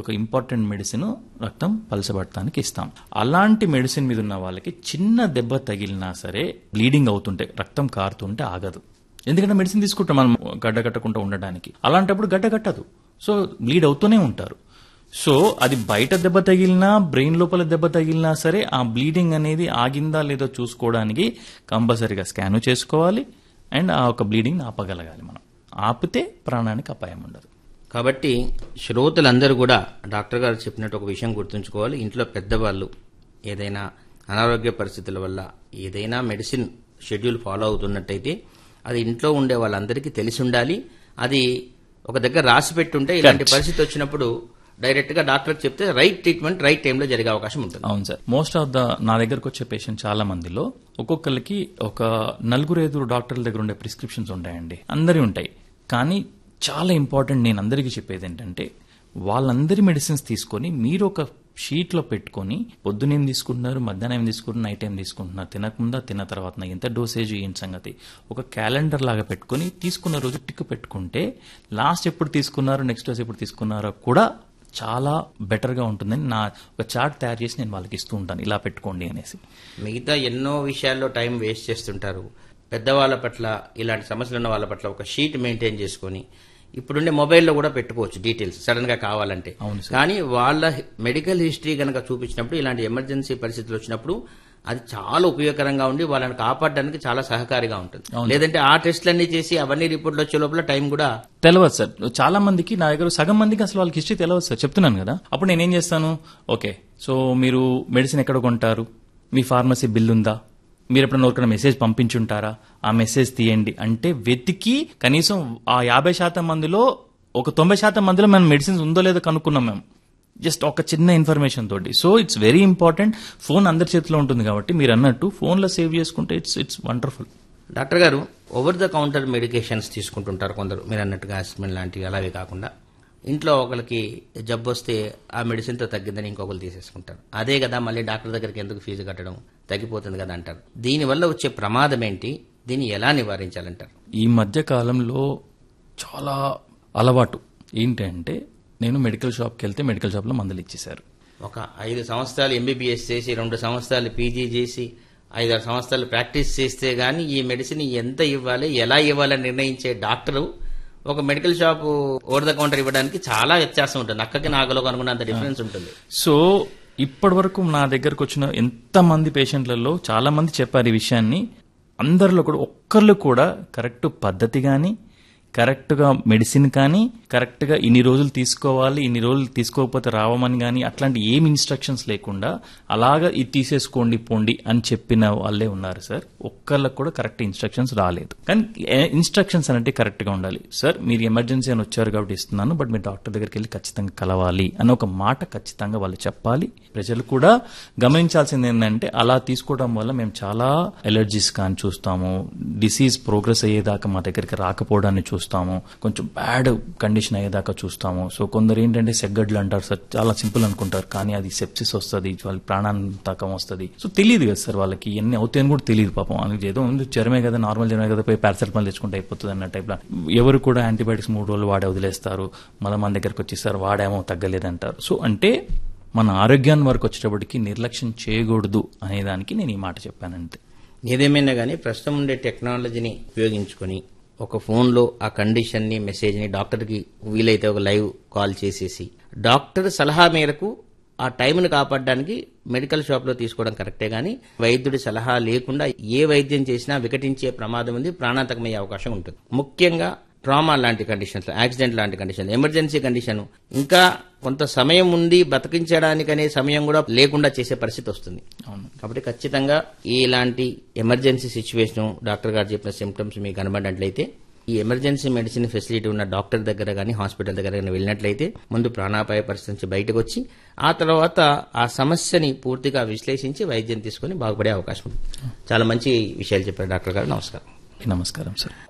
ఒక important medicine రక్తం పలసబడటానికి ఇస్తాం అలాంటి మెడిసిన్ మీద ఉన్న వాళ్ళకి చిన్న దెబ్బ తగిలినా సరే బ్లీడింగ్ అవుతుంటే రక్తం కారుతుంటే ఆగదు ఎందుకంటే మెడిసిన్ తీసుకుంటాం మనం గడ్డ కట్టకుండా ఉండడానికి అలాంటప్పుడు గడ్డ కట్టదు సో బ్లీడ్ అవుతూనే ఉంటారు సో అది బయట దెబ్బ తగిలినా బ్రెయిన్ లోపల దెబ్బ తగిలినా సరే ఆ బ్లీడింగ్ అనేది ఆగిందా లేదో చూసుకోవడానికి కంపల్సరీగా స్కాన్ చేసుకోవాలి అండ్ ఆ ఒక బ్లీడింగ్ ఆపగలగాలి మనం ఆపితే ప్రాణానికి అపాయం ఉండదు కాబట్టి శ్రోతలందరూ కూడా డాక్టర్ గారు చెప్పినట్టు ఒక విషయం గుర్తుంచుకోవాలి ఇంట్లో పెద్దవాళ్ళు ఏదైనా అనారోగ్య పరిస్థితుల వల్ల ఏదైనా మెడిసిన్ షెడ్యూల్ ఫాలో అవుతున్నట్టయితే అది ఇంట్లో ఉండే వాళ్ళందరికీ తెలిసి ఉండాలి అది ఒక దగ్గర రాసి పెట్టుంటే ఇలాంటి పరిస్థితి వచ్చినప్పుడు డైరెక్ట్ గా డాక్టర్ చెప్తే రైట్ ట్రీట్మెంట్ రైట్ టైంలో జరిగే అవకాశం ఉంటుంది అవును సార్ మోస్ట్ ఆఫ్ ద నా దగ్గరకు వచ్చే పేషెంట్ చాలా మందిలో ఒక్కొక్కరికి ఒక నలుగురు ఐదుగురు డాక్టర్ల దగ్గర ఉండే ప్రిస్క్రిప్షన్స్ ఉంటాయండి అందరి ఉంటాయి కానీ చాలా ఇంపార్టెంట్ నేను అందరికీ చెప్పేది ఏంటంటే వాళ్ళందరి మెడిసిన్స్ తీసుకొని మీరు ఒక షీట్ లో పెట్టుకొని పొద్దున ఏం తీసుకుంటున్నారు మధ్యాహ్నం ఏం తీసుకుంటున్నారు నైట్ ఏం తీసుకుంటున్నారు తినకముందా తిన్న తర్వాత ఎంత డోసేజ్ ఏంటి సంగతి ఒక క్యాలెండర్ లాగా పెట్టుకొని తీసుకున్న రోజు టిక్ పెట్టుకుంటే లాస్ట్ ఎప్పుడు తీసుకున్నారు నెక్స్ట్ డోస్ ఎప్పుడు తీసుకున్నారో కూడా చాలా బెటర్ గా ఉంటుందని నా ఒక చార్ట్ తయారు చేసి నేను వాళ్ళకి ఇస్తూ ఉంటాను ఇలా పెట్టుకోండి అనేసి మిగతా ఎన్నో విషయాల్లో టైం వేస్ట్ చేస్తుంటారు పెద్దవాళ్ళ పట్ల ఇలాంటి సమస్యలు ఉన్న వాళ్ళ పట్ల ఒక షీట్ మెయింటైన్ చేసుకొని ఇప్పుడుండే మొబైల్లో కూడా పెట్టుకోవచ్చు డీటెయిల్స్ సడన్ గా కావాలంటే అవును కానీ వాళ్ళ మెడికల్ హిస్టరీ కనుక చూపించినప్పుడు ఇలాంటి ఎమర్జెన్సీ పరిస్థితులు వచ్చినప్పుడు అది చాలా ఉపయోగకరంగా ఉండి వాళ్ళని కాపాడడానికి చాలా సహకారిగా ఉంటుంది లేదంటే ఆ టెస్ట్లన్నీ చేసి అవన్నీ రిపోర్ట్లు వచ్చే లోపల టైం కూడా తెలియదు సార్ చాలా మందికి నా దగ్గర సగం మందికి అసలు వాళ్ళకి హిస్టరీ తెలియదు సార్ చెప్తున్నాను కదా అప్పుడు నేనేం చేస్తాను ఓకే సో మీరు మెడిసిన్ ఎక్కడ కొంటారు మీ ఫార్మసీ బిల్ ఉందా మీరు ఎప్పుడైనా ఎవరికైనా మెసేజ్ పంపించుంటారా ఆ మెసేజ్ తీయండి అంటే వెతికి కనీసం ఆ యాభై శాతం మందిలో ఒక తొంభై శాతం మందిలో మనం మెడిసిన్స్ ఉందో లేదో కనుక్కున్నాం మేము జస్ట్ ఒక చిన్న ఇన్ఫర్మేషన్ తోటి so it's very important phone అందరి చేతిలో ఉంటుంది కాబట్టి మీరు అన్నట్టు ఫోన్లో సేవ్ చేసుకుంటే ఇట్స్ ఇట్స్ వండర్ఫుల్ డాక్టర్ గారు ఓవర్ ద కౌంటర్ మెడికేషన్స్ తీసుకుంటుంటారు కొందరు మీరు అన్నట్టుగా ఆస్పిరిన్ లాంటివి అలాగే కాకుండా ఇంట్లో ఒకరికి జబ్బు వస్తే ఆ మెడిసిన్తో తగ్గిందని ఇంకొకరు తీసేసుకుంటారు అదే కదా మళ్ళీ డాక్టర్ దగ్గరికి ఎందుకు ఫీజు కట్టడం తగ్గిపోతుంది కదా అంటారు దీనివల్ల వచ్చే ప్రమాదం ఏంటి దీన్ని ఎలా నివారించాలంటారు ఈ మధ్య కాలంలో చాలా అలవాటు ఏంటంటే నేను మెడికల్ షాప్కి వెళ్తే మెడికల్ షాప్లో మందులు ఇచ్చేశారు ఒక ఐదు సంవత్సరాలు ఎంబీబీఎస్ చేసి రెండు సంవత్సరాలు పీజీ చేసి ఐదారు సంవత్సరాలు ప్రాక్టీస్ చేస్తే గానీ ఈ మెడిసిన్ ఎంత ఇవ్వాలి ఎలా ఇవ్వాలని నిర్ణయించే డాక్టరు ఒక medical shop over the counter ఇవ్వడానికి చాలా వ్యత్యాసం ఉంటుంది అక్కకి నాగలో అనుకున్నంత డిఫరెన్స్ ఉంటుంది సో ఇప్పటి వరకు నా దగ్గరకు వచ్చిన ఎంత మంది పేషెంట్లలో చాలా మంది చెప్పారు ఈ విషయాన్ని అందరిలో కూడా ఒక్కళ్ళు కూడా కరెక్ట్ పద్ధతి కానీ కరెక్ట్గా మెడిసిన్ కానీ కరెక్ట్గా ఇన్ని రోజులు తీసుకోవాలి ఇన్ని రోజులు తీసుకోకపోతే రావమని కానీ అట్లాంటి ఏం ఇన్స్ట్రక్షన్స్ లేకుండా అలాగా ఇది తీసేసుకోండి పోండి అని చెప్పిన వాళ్ళే ఉన్నారు సార్ ఒక్కళ్ళకి కూడా కరెక్ట్ ఇన్స్ట్రక్షన్స్ రాలేదు కానీ ఇన్స్ట్రక్షన్స్ అంటే కరెక్ట్గా ఉండాలి సార్ మీరు ఎమర్జెన్సీ అని వచ్చారు కాబట్టి ఇస్తున్నాను బట్ మీరు డాక్టర్ దగ్గరికి వెళ్ళి ఖచ్చితంగా కలవాలి అని ఒక మాట ఖచ్చితంగా వాళ్ళు చెప్పాలి ప్రజలు కూడా గమనించాల్సింది ఏంటంటే అలా తీసుకోవడం వల్ల మేము చాలా ఎలర్జీస్ కానీ చూస్తాము డిసీజ్ ప్రోగ్రెస్ అయ్యేదాకా మా దగ్గరికి రాకపోవడాన్ని చూస్తాము కొంచెం బ్యాడ్ కండిషన్ అయ్యేదాకా చూస్తాము సో కొందరు ఏంటంటే సెగ్గడ్లు అంటారు సార్ చాలా సింపుల్ అనుకుంటారు కానీ అది సెప్సిస్ వస్తుంది వాళ్ళ ప్రాణాంతకం వస్తుంది సో తెలియదు కదా సార్ వాళ్ళకి ఎన్ని అవుతాయని కూడా తెలియదు పాపం వాళ్ళకి ఏదో ఉంది జ్వరమే కదా నార్మల్ జ్వరమే కదా పోయి పారాసెటమాల్ తెచ్చుకుంటే అయిపోతుంది అన్న టైప్లో ఎవరు కూడా యాంటీబయాటిక్స్ మూడు రోజులు వాడే వదిలేస్తారు మళ్ళీ మన దగ్గరకు వచ్చేస్తారు వాడేమో తగ్గలేదంటారు సో అంటే మన ఆరోగ్యాన్ని వరకు వచ్చేటప్పటికి నిర్లక్ష్యం చేయకూడదు అనేదానికి నేను ఈ మాట చెప్పానంతే ఏదేమైనా కానీ ప్రస్తుతం ఉండే టెక్నాలజీని ఉపయోగించుకొని ఒక ఫోన్లో ఆ కండిషన్ని మెసేజ్ని డాక్టర్కి వీలైతే ఒక లైవ్ కాల్ చేసేసి డాక్టర్ సలహా మేరకు ఆ టైంను కాపాడడానికి మెడికల్ షాప్లో తీసుకోవడం కరెక్టే కానీ వైద్యుడి సలహా లేకుండా ఏ వైద్యం చేసినా వికటించే ప్రమాదం ఉంది ప్రాణాంతకమయ్యే అవకాశం ఉంటుంది ముఖ్యంగా ట్రామా లాంటి కండిషన్స్ యాక్సిడెంట్ లాంటి కండిషన్ ఎమర్జెన్సీ కండిషన్ ఇంకా కొంత సమయం ఉంది బతికించడానికనే సమయం కూడా లేకుండా చేసే పరిస్థితి వస్తుంది అవును కాబట్టి ఖచ్చితంగా ఇలాంటి ఎమర్జెన్సీ సిచ్యువేషన్ డాక్టర్ గారు చెప్పిన సిమ్టమ్స్ మీకు కనబడినట్లయితే ఈ ఎమర్జెన్సీ మెడిసిన్ ఫెసిలిటీ ఉన్న డాక్టర్ దగ్గర కానీ హాస్పిటల్ దగ్గర కానీ వెళ్ళినట్లయితే ముందు ప్రాణాపాయ పరిస్థితి నుంచి బయటకు వచ్చి ఆ తర్వాత ఆ సమస్యని పూర్తిగా విశ్లేషించి వైద్యం తీసుకొని బాగుపడే అవకాశం ఉంది చాలా మంచి విషయాలు చెప్పారు డాక్టర్ గారు నమస్కారం నమస్కారం సార్